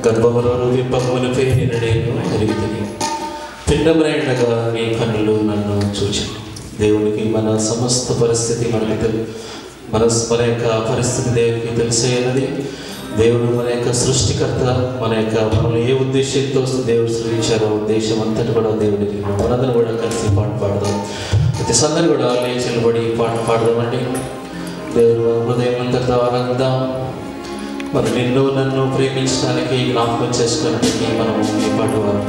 గర్భములో విప్పమును పేరినడేను ఎరుగుతుంది పిండమునైనగా నీ కన్నులు నన్ను చూచి దేవునికి మన సమస్త పరిస్థితి మనకు తెలు మన మన యొక్క పరిస్థితి దేవునికి తెలిసేయనది దేవుడు మన యొక్క సృష్టికర్త మన యొక్క మనల్ని ఏ ఉద్దేశంతో దేవుడు సృష్టించారో ఉద్దేశం అంతటి కూడా దేవుడికి మనందరం కూడా కలిసి పాట పాడదాం ప్రతి సందరు కూడా లేచి నిలబడి ఈ పాట పాడదామండి దేవుడు మన హృదయం అంతటితో ఆనందాం మరి నిన్ను నన్ను ప్రేమించడానికి జ్ఞాపకం చేసుకోవడానికి మనం ఈ పాట పాడదాం